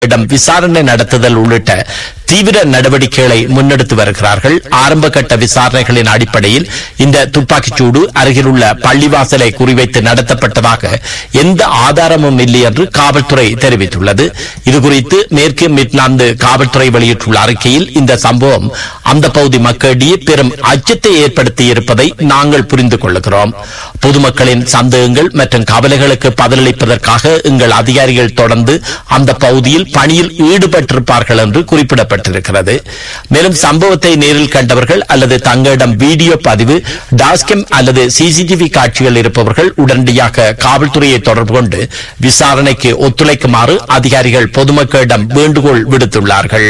இடம் விசாரணை நடத்துதல் உள்ளிட்ட தீவிர நடவடிக்கைகளை முன்னெடுத்து வருகிறார்கள் ஆரம்ப கட்ட விசாரணைகளின் அடிப்படையில் இந்த துப்பாக்கிச்சூடு அருகிலுள்ள பள்ளிவாசலை குறிவைத்து நடத்தப்பட்டதாக எந்த ஆதாரமும் இல்லை என்று காவல்துறை தெரிவித்துள்ளது இதுகுறித்து மேற்கு மிட்லாந்து காவல்துறை வெளியிட்டுள்ள அறிக்கையில் இந்த சம்பவம் அந்த பகுதி மக்களிடையே பெரும் அச்சத்தை ஏற்படுத்தி இருப்பதை நாங்கள் புரிந்து கொள்ளுகிறோம் பொதுமக்களின் சந்தேகங்கள் மற்றும் கவலைகளுக்கு பதிலளிப்பதற்காக எங்கள் அதிகாரிகள் தொடர்ந்து அந்த பகுதியில் பணியில் ஈடுபட்டிருப்பார்கள் என்று குறிப்பிடப்பட்டிருக்கிறது மேலும் சம்பவத்தை நேரில் கண்டவர்கள் அல்லது தங்களிடம் வீடியோ பதிவு டாஸ்கெம் அல்லது சிசிடிவி காட்சிகள் இருப்பவர்கள் உடனடியாக காவல்துறையை தொடர்பு கொண்டு விசாரணைக்கு ஒத்துழைக்குமாறு அதிகாரிகள் பொதுமக்களிடம் வேண்டுகோள் விடுத்துள்ளார்கள்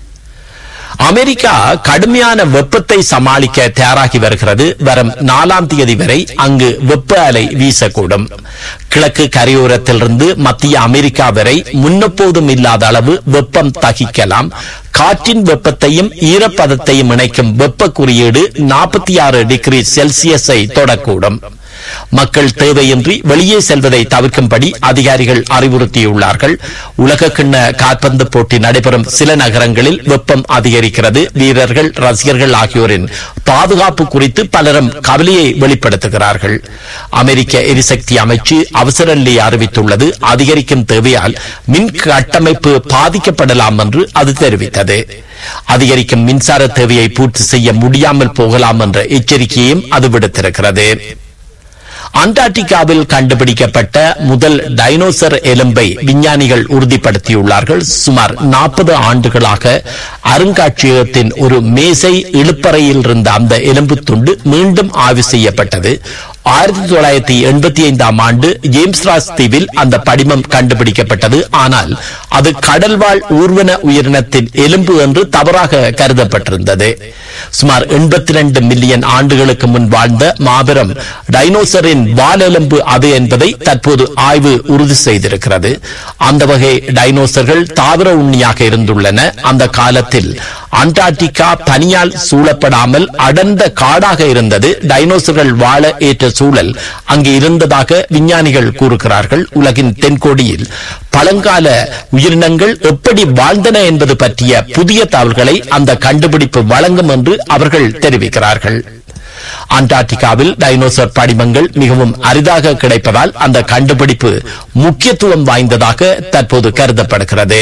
அமெரிக்கா கடுமையான வெப்பத்தை சமாளிக்க தயாராகி வருகிறது வரும் நாலாம் தேதி வரை அங்கு வெப்ப அலை வீசக்கூடும் கிழக்கு கரையோரத்திலிருந்து மத்திய அமெரிக்கா வரை முன்னெப்போதும் இல்லாத அளவு வெப்பம் தகிக்கலாம் காற்றின் வெப்பத்தையும் ஈரப்பதத்தையும் இணைக்கும் வெப்ப குறியீடு நாற்பத்தி ஆறு டிகிரி செல்சியஸை தொடக்கூடும் மக்கள் தேவையின்றி வெளியே செல்வதை தவிர்க்கும்படி அதிகாரிகள் அறிவுறுத்தியுள்ளார்கள் உலக கிண்ண காற்பந்து போட்டி நடைபெறும் சில நகரங்களில் வெப்பம் அதிகரிக்கிறது வீரர்கள் ரசிகர்கள் ஆகியோரின் பாதுகாப்பு குறித்து பலரும் கவலையை வெளிப்படுத்துகிறார்கள் அமெரிக்க எரிசக்தி அமைச்சு அவசர நிலை அறிவித்துள்ளது அதிகரிக்கும் தேவையால் மின் கட்டமைப்பு பாதிக்கப்படலாம் என்று அது தெரிவித்தது அதிகரிக்கும் மின்சார தேவையை பூர்த்தி செய்ய முடியாமல் போகலாம் என்ற எச்சரிக்கையையும் அது விடுத்திருக்கிறது அண்டார்டிகாவில் கண்டுபிடிக்கப்பட்ட முதல் டைனோசர் எலும்பை விஞ்ஞானிகள் உறுதிப்படுத்தியுள்ளார்கள் சுமார் நாற்பது ஆண்டுகளாக அருங்காட்சியகத்தின் ஒரு மேசை இழுப்பறையில் இருந்த அந்த எலும்பு துண்டு மீண்டும் ஆய்வு செய்யப்பட்டது ஆயிரத்தி தொள்ளாயிரத்தி எண்பத்தி ஐந்தாம் ஆண்டு ஜேம்ஸ் ராஸ் தீவில் அந்த படிமம் கண்டுபிடிக்கப்பட்டது ஆனால் அது கடல்வாழ் ஊர்வன உயிரினத்தின் எலும்பு என்று தவறாக கருதப்பட்டிருந்தது சுமார் எண்பத்தி ரெண்டு மில்லியன் ஆண்டுகளுக்கு முன் வாழ்ந்த மாபெரும் டைனோசரின் வாலெலும்பு அது என்பதை தற்போது ஆய்வு உறுதி செய்திருக்கிறது அந்த வகை டைனோசர்கள் தாவர உண்ணியாக இருந்துள்ளன அந்த காலத்தில் அண்டார்டிகா பனியால் சூழப்படாமல் அடர்ந்த காடாக இருந்தது டைனோசர்கள் வாழ ஏற்ற சூழல் அங்கு இருந்ததாக விஞ்ஞானிகள் கூறுகிறார்கள் உலகின் தென்கோடியில் பழங்கால உயிரினங்கள் எப்படி வாழ்ந்தன என்பது பற்றிய புதிய தகவல்களை அந்த கண்டுபிடிப்பு வழங்கும் என்று அவர்கள் தெரிவிக்கிறார்கள் அண்டார்டிகாவில் டைனோசர் படிமங்கள் மிகவும் அரிதாக கிடைப்பதால் அந்த கண்டுபிடிப்பு முக்கியத்துவம் வாய்ந்ததாக தற்போது கருதப்படுகிறது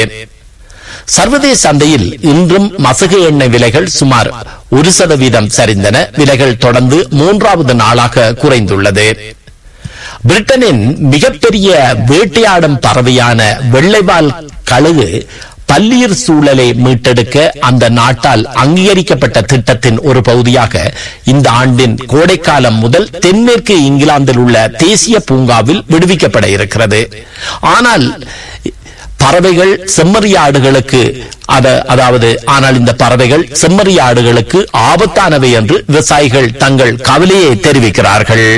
சர்வதேச சந்தையில் இன்றும் மசகு எண்ணெய் விலைகள் சுமார் ஒரு சதவீதம் சரிந்தன விலைகள் தொடர்ந்து மூன்றாவது நாளாக குறைந்துள்ளது பிரிட்டனின் மிகப்பெரிய வேட்டையாடும் பறவையான வெள்ளைவால் கழுகு பல்லீர் சூழலை மீட்டெடுக்க அந்த நாட்டால் அங்கீகரிக்கப்பட்ட திட்டத்தின் ஒரு பகுதியாக இந்த ஆண்டின் கோடைக்காலம் முதல் தென்மேற்கு இங்கிலாந்தில் உள்ள தேசிய பூங்காவில் விடுவிக்கப்பட இருக்கிறது ஆனால் பறவைகள் செம்மறியாடுகளுக்கு அத- அதாவது ஆனால் இந்த பறவைகள் செம்மறியாடுகளுக்கு ஆபத்தானவை என்று விவசாயிகள் தங்கள் கவலையை தெரிவிக்கிறார்கள்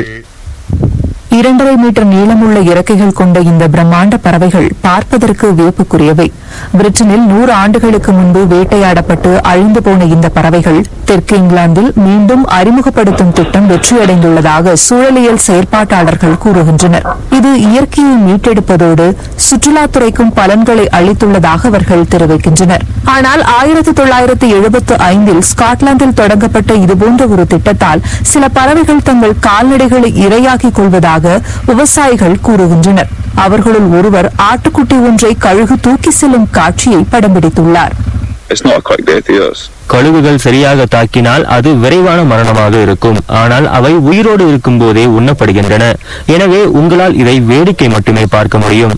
இரண்டரை மீட்டர் நீளமுள்ள இறக்கைகள் கொண்ட இந்த பிரம்மாண்ட பறவைகள் பார்ப்பதற்கு வியப்புக்குரியவை பிரிட்டனில் நூறு ஆண்டுகளுக்கு முன்பு வேட்டையாடப்பட்டு அழிந்து போன இந்த பறவைகள் தெற்கு இங்கிலாந்தில் மீண்டும் அறிமுகப்படுத்தும் திட்டம் வெற்றியடைந்துள்ளதாக சூழலியல் செயற்பாட்டாளர்கள் கூறுகின்றனர் இது இயற்கையை மீட்டெடுப்பதோடு சுற்றுலாத்துறைக்கும் பலன்களை அளித்துள்ளதாக அவர்கள் தெரிவிக்கின்றனர் ஆனால் ஆயிரத்தி தொள்ளாயிரத்தி எழுபத்து ஐந்தில் ஸ்காட்லாந்தில் தொடங்கப்பட்ட இதுபோன்ற ஒரு திட்டத்தால் சில பறவைகள் தங்கள் கால்நடைகளை இரையாக்கிக் கொள்வதாக விவசாயிகள் கூறுகின்றனர் அவர்களுள் ஒருவர் ஆட்டுக்குட்டி ஒன்றை கழுகு தூக்கி செல்லும் காட்சியை படம் பிடித்துள்ளார் It's not a quick death to us. கழுகுகள் சரியாக தாக்கினால் அது விரைவான மரணமாக இருக்கும் ஆனால் அவை உயிரோடு இருக்கும் போதே உண்ணப்படுகின்றன எனவே உங்களால் இதை வேடிக்கை மட்டுமே பார்க்க முடியும்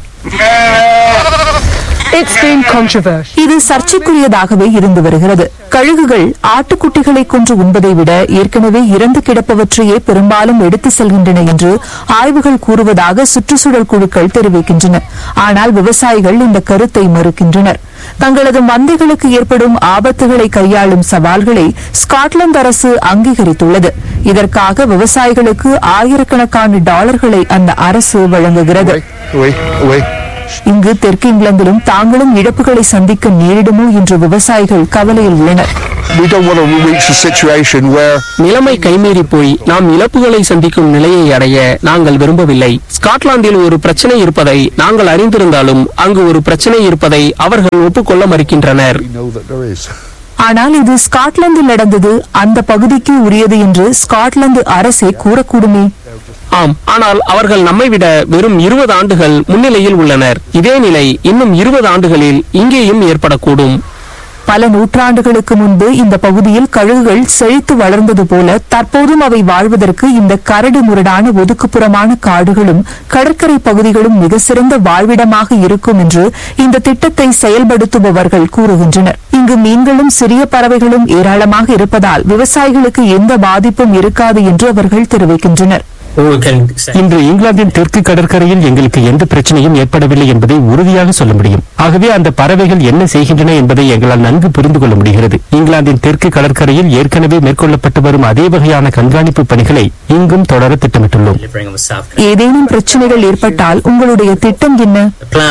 It's been controversial. இது சர்ச்சைக்குரியதாகவே இருந்து வருகிறது கழுகுகள் ஆட்டுக்குட்டிகளை கொன்று உண்பதை விட ஏற்கனவே இறந்து கிடப்பவற்றையே பெரும்பாலும் எடுத்து செல்கின்றன என்று ஆய்வுகள் கூறுவதாக சுற்றுச்சூழல் குழுக்கள் தெரிவிக்கின்றன ஆனால் விவசாயிகள் இந்த கருத்தை மறுக்கின்றனர் தங்களது மந்தைகளுக்கு ஏற்படும் ஆபத்துகளை கையாளும் சவால்களை ஸ்காட்லாந்து அரசு அங்கீகரித்துள்ளது இதற்காக விவசாயிகளுக்கு ஆயிரக்கணக்கான டாலர்களை அந்த அரசு வழங்குகிறது Oui, oui. இங்கு தெற்கு இங்கிலாந்திலும் தாங்களும் இழப்புகளை சந்திக்க நேரிடுமோ என்று விவசாயிகள் கவலையில் உள்ளனர் we don't want to reach a situation where நிலைமை கைமீறி போய் நாம் இழப்புகளை சந்திக்கும் நிலையை அடைய நாங்கள் விரும்பவில்லை ஸ்காட்லாந்தில் ஒரு பிரச்சனை இருப்பதை நாங்கள் அறிந்திருந்தாலும் அங்கு ஒரு பிரச்சனை இருப்பதை அவர்கள் ஒப்புக்கொள்ள மறுக்கின்றனர் we know that there is. ஆனால் இது ஸ்காட்லாந்தில் நடந்தது அந்த பகுதிக்கு உரியது என்று ஸ்காட்லாந்து அரசே கூறக்கூடுமே ஆம் ஆனால் அவர்கள் நம்மை விட வெறும் இருபது ஆண்டுகள் முன்னிலையில் உள்ளனர் இதே நிலை இன்னும் இருபது ஆண்டுகளில் இங்கேயும் ஏற்படக்கூடும் பல நூற்றாண்டுகளுக்கு முன்பு இந்த பகுதியில் கழுகுகள் செழித்து வளர்ந்தது போல தற்போதும் அவை வாழ்வதற்கு இந்த கரடு முரடான ஒதுக்குப்புறமான காடுகளும் கடற்கரை பகுதிகளும் மிக சிறந்த வாழ்விடமாக இருக்கும் என்று இந்த திட்டத்தை செயல்படுத்துபவர்கள் கூறுகின்றனர் இங்கு மீன்களும் சிறிய பறவைகளும் ஏராளமாக இருப்பதால் விவசாயிகளுக்கு எந்த பாதிப்பும் இருக்காது என்று அவர்கள் தெரிவிக்கின்றனர் இன்று இங்கிலாந்தின் தெற்கு கடற்கரையில் எங்களுக்கு எந்த பிரச்சனையும் ஏற்படவில்லை என்பதை உறுதியாக சொல்ல முடியும் ஆகவே அந்த பறவைகள் என்ன செய்கின்றன என்பதை எங்களால் நன்கு புரிந்து கொள்ள முடிகிறது இங்கிலாந்தின் தெற்கு கடற்கரையில் ஏற்கனவே மேற்கொள்ளப்பட்டு வரும் அதே வகையான கண்காணிப்பு பணிகளை இங்கும் தொடர திட்டமிட்டுள்ளோம் ஏதேனும் பிரச்சனைகள் ஏற்பட்டால் உங்களுடைய திட்டம் என்ன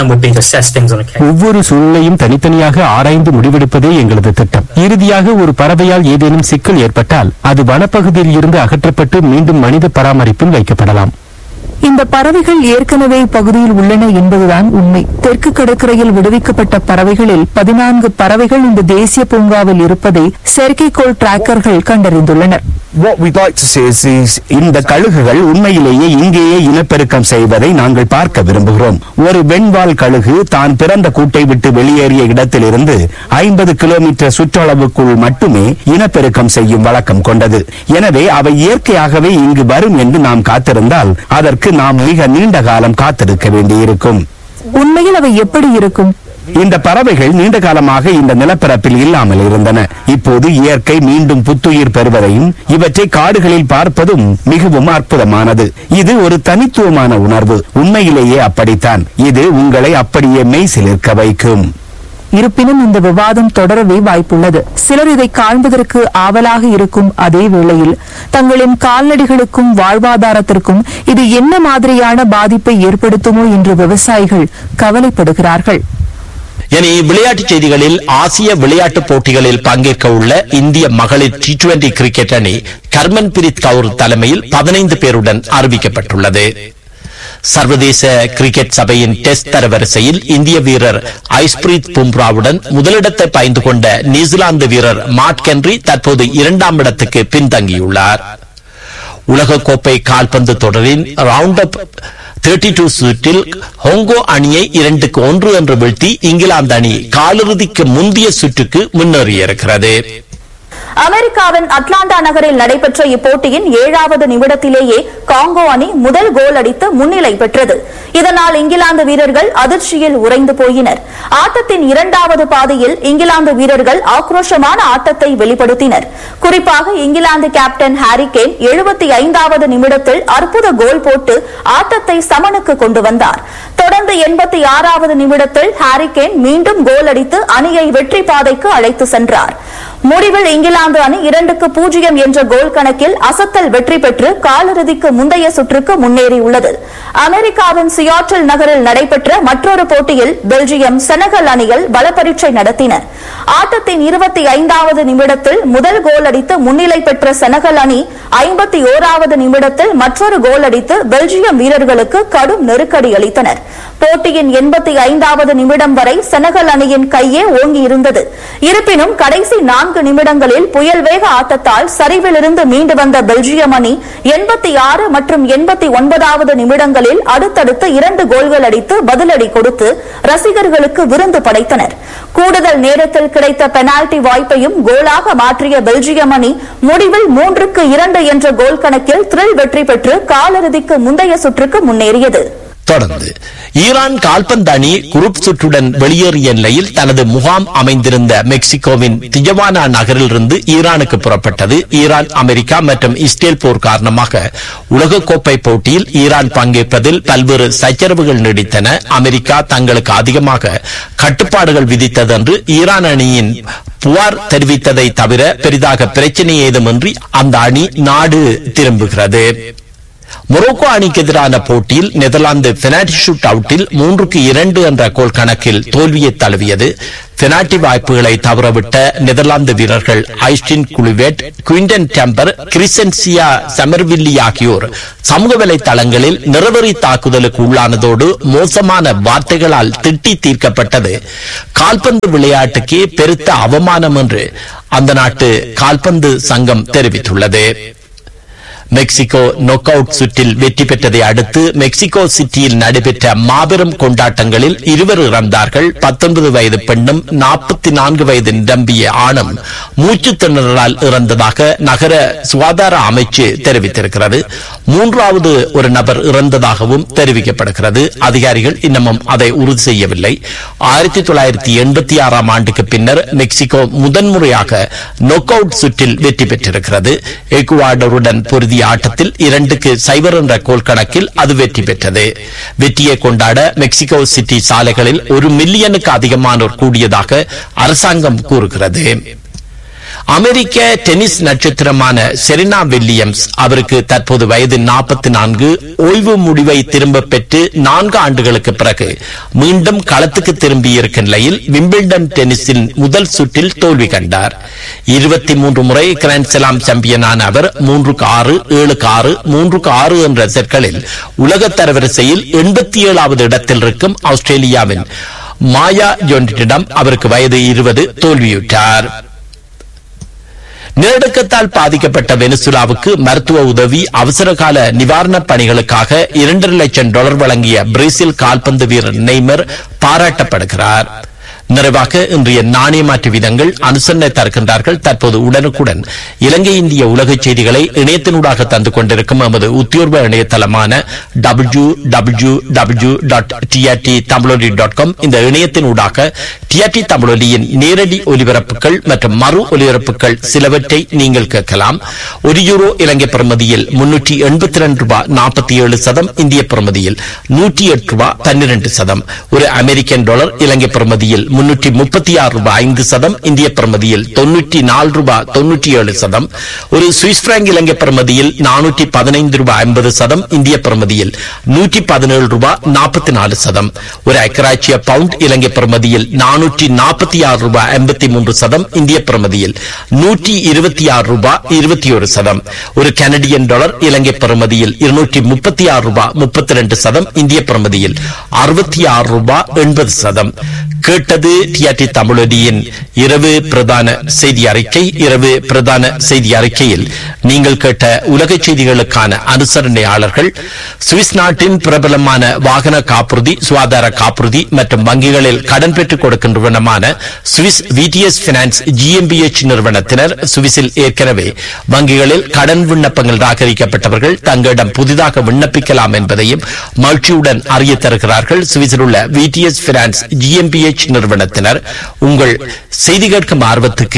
ஒவ்வொரு சூழ்நிலையும் தனித்தனியாக ஆராய்ந்து முடிவெடுப்பதே எங்களது திட்டம் இறுதியாக ஒரு பறவையால் ஏதேனும் சிக்கல் ஏற்பட்டால் அது வனப்பகுதியில் இருந்து அகற்றப்பட்டு மீண்டும் மனித பராமரிப்பில் வைக்கப்படலாம் இந்த பறவைகள் ஏற்கனவே இப்பகுதியில் உள்ளன என்பதுதான் உண்மை தெற்கு கடற்கரையில் விடுவிக்கப்பட்ட பறவைகளில் பதினான்கு பறவைகள் இந்த தேசிய பூங்காவில் இருப்பதை செயற்கைக்கோள் டிராக்கர்கள் கண்டறிந்துள்ளனர் What we'd like to see is these இந்த கழுகுகள் உண்மையிலேயே இங்கேயே இனப்பெருக்கம் செய்வதை நாங்கள் பார்க்க விரும்புகிறோம் ஒரு வெண்வால் கழுகு தான் பிறந்த கூட்டை விட்டு வெளியேறிய இடத்திலிருந்து ஐம்பது கிலோமீட்டர் சுற்றளவுக்குள் மட்டுமே இனப்பெருக்கம் செய்யும் வழக்கம் கொண்டது எனவே அவை இயற்கையாகவே இங்கு வரும் என்று நாம் காத்திருந்தால் அதற்கு நாம் மிக நீண்ட காலம் காத்திருக்க வேண்டியிருக்கும் உண்மையில் அவை எப்படி இருக்கும் இந்த பறவைகள் நீண்ட காலமாக இந்த நிலப்பரப்பில் இல்லாமல் இருந்தன இப்போது இயற்கை மீண்டும் புத்துயிர் பெறுவதையும் இவற்றை காடுகளில் பார்ப்பதும் மிகவும் அற்புதமானது இது ஒரு தனித்துவமான உணர்வு உண்மையிலேயே அப்படித்தான் இது உங்களை அப்படியே மெய்சிலிருக்க வைக்கும் இருப்பினும் இந்த விவாதம் தொடரவே வாய்ப்புள்ளது சிலர் இதை காண்பதற்கு ஆவலாக இருக்கும் அதே வேளையில் தங்களின் கால்நடைகளுக்கும் வாழ்வாதாரத்திற்கும் இது என்ன மாதிரியான பாதிப்பை ஏற்படுத்துமோ என்று விவசாயிகள் கவலைப்படுகிறார்கள் இனி விளையாட்டுச் செய்திகளில் ஆசிய விளையாட்டுப் போட்டிகளில் பங்கேற்க உள்ள இந்திய மகளிர் டி டுவெண்டி கிரிக்கெட் அணி கர்மன் பிரீத் கவுர் தலைமையில் பதினைந்து பேருடன் அறிவிக்கப்பட்டுள்ளது சர்வதேச கிரிக்கெட் சபையின் டெஸ்ட் தரவரிசையில் இந்திய வீரர் ஐஸ்பிரீத் பும்ராவுடன் முதலிடத்தை பாய்ந்து கொண்ட நியூசிலாந்து வீரர் மார்க் கென்றி தற்போது இரண்டாம் இடத்துக்கு பின்தங்கியுள்ளார் உலகக்கோப்பை கால்பந்து தொடரின் ரவுண்ட் அப் தேர்ட்டி டூ சுற்றில் ஹோங்கோ அணியை இரண்டுக்கு ஒன்று என்று வீழ்த்தி இங்கிலாந்து அணி காலிறுதிக்கு முந்தைய சுற்றுக்கு முன்னேறியிருக்கிறது அமெரிக்காவின் அட்லாண்டா நகரில் நடைபெற்ற இப்போட்டியின் ஏழாவது நிமிடத்திலேயே காங்கோ அணி முதல் கோல் அடித்து முன்னிலை பெற்றது இதனால் இங்கிலாந்து வீரர்கள் அதிர்ச்சியில் உறைந்து போயினர் ஆட்டத்தின் இரண்டாவது பாதியில் இங்கிலாந்து வீரர்கள் ஆக்ரோஷமான ஆட்டத்தை வெளிப்படுத்தினர் குறிப்பாக இங்கிலாந்து கேப்டன் ஹாரி கேன் எழுபத்தி ஐந்தாவது நிமிடத்தில் அற்புத கோல் போட்டு ஆட்டத்தை சமனுக்கு கொண்டு வந்தார் தொடர்ந்து எண்பத்தி ஆறாவது நிமிடத்தில் ஹாரி கேன் மீண்டும் கோல் அடித்து அணியை வெற்றி பாதைக்கு அழைத்து சென்றார் முடிவில் இங்கிலாந்து அணி இரண்டுக்கு பூஜ்ஜியம் என்ற கோல் கணக்கில் அசத்தல் வெற்றி பெற்று காலிறுதிக்கு முந்தைய சுற்றுக்கு முன்னேறியுள்ளது அமெரிக்காவின் சியாட்டில் நகரில் நடைபெற்ற மற்றொரு போட்டியில் பெல்ஜியம் செனகல் அணிகள் பலப்பரீட்சை நடத்தின ஆட்டத்தின் இருபத்தி ஐந்தாவது நிமிடத்தில் முதல் கோல் அடித்து முன்னிலை பெற்ற செனகல் அணி ஐம்பத்தி ஓராவது நிமிடத்தில் மற்றொரு கோல் அடித்து பெல்ஜியம் வீரர்களுக்கு கடும் நெருக்கடி அளித்தனர் போட்டியின் எண்பத்தி ஐந்தாவது நிமிடம் வரை செனகல் அணியின் கையே ஓங்கி இருந்தது இருப்பினும் கடைசி நான்கு நிமிடங்களில் புயல் வேக ஆட்டத்தால் சரிவிலிருந்து மீண்டு வந்த பெல்ஜியம் அணி எண்பத்தி ஆறு மற்றும் எண்பத்தி ஒன்பதாவது நிமிடங்களில் அடுத்தடுத்து இரண்டு கோல்கள் அடித்து பதிலடி கொடுத்து ரசிகர்களுக்கு விருந்து படைத்தனர் கூடுதல் நேரத்தில் கிடைத்த பெனால்டி வாய்ப்பையும் கோலாக மாற்றிய பெல்ஜியம் அணி முடிவில் மூன்றுக்கு இரண்டு என்ற கோல் கணக்கில் த்ரில் வெற்றி பெற்று காலிறுதிக்கு முந்தைய சுற்றுக்கு முன்னேறியது தொடர்ந்து ஈரான் கால்பந்து அணி குரூப் சுற்றுடன் வெளியேறிய நிலையில் தனது முகாம் அமைந்திருந்த மெக்சிகோவின் திஜவானா நகரிலிருந்து ஈரானுக்கு புறப்பட்டது ஈரான் அமெரிக்கா மற்றும் இஸ்ரேல் போர் காரணமாக உலகக்கோப்பை போட்டியில் ஈரான் பங்கேற்பதில் பல்வேறு சச்சரவுகள் நீடித்தன அமெரிக்கா தங்களுக்கு அதிகமாக கட்டுப்பாடுகள் விதித்தது என்று ஈரான் அணியின் புகார் தெரிவித்ததை தவிர பெரிதாக பிரச்சனை ஏதுமின்றி அந்த அணி நாடு திரும்புகிறது மொரோக்கோ அணிக்கு எதிரான போட்டியில் நெதர்லாந்து பெனால்டி ஷூட் அவுட்டில் மூன்றுக்கு இரண்டு என்ற கோல் கணக்கில் தோல்வியை தழுவியது பெனால்டி வாய்ப்புகளை தவறவிட்ட நெதர்லாந்து வீரர்கள் ஐஸ்டின் குழுவேட் குவிண்டன் டெம்பர் கிறிசன்சியா சமர்வில்லி ஆகியோர் சமூக வலைதளங்களில் நிறவெறி தாக்குதலுக்கு உள்ளானதோடு மோசமான வார்த்தைகளால் திட்டி தீர்க்கப்பட்டது கால்பந்து விளையாட்டுக்கே பெருத்த அவமானம் என்று அந்த நாட்டு கால்பந்து சங்கம் தெரிவித்துள்ளது மெக்சிகோ நொக் அவுட் சுற்றில் வெற்றி பெற்றதை அடுத்து மெக்சிகோ சிட்டியில் நடைபெற்ற மாபெரும் கொண்டாட்டங்களில் இருவர் இறந்தார்கள் பத்தொன்பது வயது பெண்ணும் நாற்பத்தி நான்கு வயது நிரம்பிய ஆணும் மூச்சு திணறலால் இறந்ததாக நகர சுகாதார அமைச்சு தெரிவித்திருக்கிறது மூன்றாவது ஒரு நபர் இறந்ததாகவும் தெரிவிக்கப்படுகிறது அதிகாரிகள் இன்னமும் அதை உறுதி செய்யவில்லை ஆயிரத்தி தொள்ளாயிரத்தி எண்பத்தி ஆறாம் ஆண்டுக்கு பின்னர் மெக்சிகோ முதன்முறையாக நொக் அவுட் சுற்றில் வெற்றி பெற்றிருக்கிறது எக்குவாடருடன் பொருதிய ஆட்டத்தில் இரண்டுக்கு சைபர் என்ற கோல் கணக்கில் அது வெற்றி பெற்றது வெற்றியை கொண்டாட மெக்சிகோ சிட்டி சாலைகளில் ஒரு மில்லியனுக்கு அதிகமானோர் கூடியதாக அரசாங்கம் கூறுகிறது அமெரிக்க டென்னிஸ் நட்சத்திரமான செரினா வில்லியம்ஸ் அவருக்கு தற்போது வயது நாற்பத்தி நான்கு ஓய்வு முடிவை திரும்ப பெற்று நான்கு ஆண்டுகளுக்கு பிறகு மீண்டும் களத்துக்கு திரும்பியிருக்கும் நிலையில் விம்பிள்டன் டென்னிஸின் முதல் சுற்றில் தோல்வி கண்டார் இருபத்தி மூன்று முறை கிராண்ட் ஸ்லாம் சாம்பியனான அவர் மூன்றுக்கு ஆறு ஏழுக்கு ஆறு மூன்றுக்கு ஆறு என்ற செட்களில் உலக தரவரிசையில் எண்பத்தி ஏழாவது இடத்தில் இருக்கும் ஆஸ்திரேலியாவின் மாயா ஜோன்டிடம் அவருக்கு வயது இருபது தோல்வியுற்றார் நிலநடுக்கத்தால் பாதிக்கப்பட்ட வெனிசுலாவுக்கு மருத்துவ உதவி அவசரகால நிவாரணப் பணிகளுக்காக இரண்டரை லட்சம் டாலர் வழங்கிய பிரேசில் கால்பந்து வீரர் நெய்மர் பாராட்டப்படுகிறார் நிறைவாக இன்றைய நாணய மாற்று வீதங்கள் அனுசரணை தருகின்றார்கள் தற்போது உடனுக்குடன் இலங்கை இந்திய உலக செய்திகளை இணையத்தினூடாக தந்து கொண்டிருக்கும் எமது உத்தியோர்வ இணையதளமான W W W dot TRT Tamiloli dot com இந்த இணையத்தினூடாக டிஆர்டி தமிழொலியின் நேரடி ஒலிபரப்புகள் மற்றும் மறு ஒலிபரப்புகள் சிலவற்றை நீங்கள் கேட்கலாம் ஒரு யூரோ இலங்கை பிரமதியில் முன்னூற்றி எண்பத்தி ரெண்டு ரூபாய் நாற்பத்தி ஏழு சதம் இந்திய பிரமதியில் நூற்றி எட்டு ரூபாய் பன்னிரண்டு சதம் ஒரு அமெரிக்கன் டாலர் இலங்கை பிரமதியில் முன்னூற்றி முப்பத்தி ஆறு ரூபாய் ஐந்து சதம் இந்திய பிரமதியில் தொன்னூற்றி நாலு ரூபாய் தொன்னூற்றி ஏழு சதம் ஒரு சுவிஸ் பிராங்க் இலங்கை பிரமதியில் நானூற்றி பதினைந்து ரூபாய் ஐம்பது சதம் இந்திய பிரமதியில் நூற்றி பதினேழு ரூபாய் நாற்பத்தி நாலு சதம் ஒரு ஐக்கராட்சிய பவுண்ட் இலங்கை பிரமதியில் நானூற்றி நாற்பத்தி ஆறு ரூபாய் ஐம்பத்தி மூன்று சதம் இந்திய பிரமதியில் நூற்றி இருபத்தி ஆறு ரூபாய் இருபத்தி ஒரு சதம் ஒரு கனடியன் டாலர் இலங்கை பிரமதியில் இருநூற்றி முப்பத்தி ஆறு ரூபாய் முப்பத்தி ரெண்டு சதம் இந்திய பிரமதியில் அறுபத்தி ஆறு ரூபாய் எண்பது சதம் கேட்டது டிஆர்டி தமிழொலியின் இரவு பிரதான செய்தி அறிக்கை இரவு பிரதான செய்தி அறிக்கையில் நீங்கள் கேட்ட உலக செய்திகளுக்கான அனுசரணையாளர்கள் சுவிஸ் நாட்டின் பிரபலமான வாகன காப்புறுதி சுகாதார காப்புறுதி மற்றும் வங்கிகளில் கடன் பெற்றுக் கொடுக்கின்றவனமான சுவிஸ் விடிஎஸ் பினான்ஸ் ஜிஎம்பிஎச் நிறுவனத்தினர் சுவிஸில் ஏற்கனவே வங்கிகளில் கடன் விண்ணப்பங்கள் ராகரிக்கப்பட்டவர்கள் தங்களிடம் புதிதாக விண்ணப்பிக்கலாம் என்பதையும் மகிழ்ச்சியுடன் அறிய தருகிறார்கள் சுவிஸில் உள்ள விடிஎஸ் பினான்ஸ் ஜிஎம்பிஎச் நிறுவனத்தினர் உங்கள் செய்தி கேட்கும் ஆர்வத்துக்கு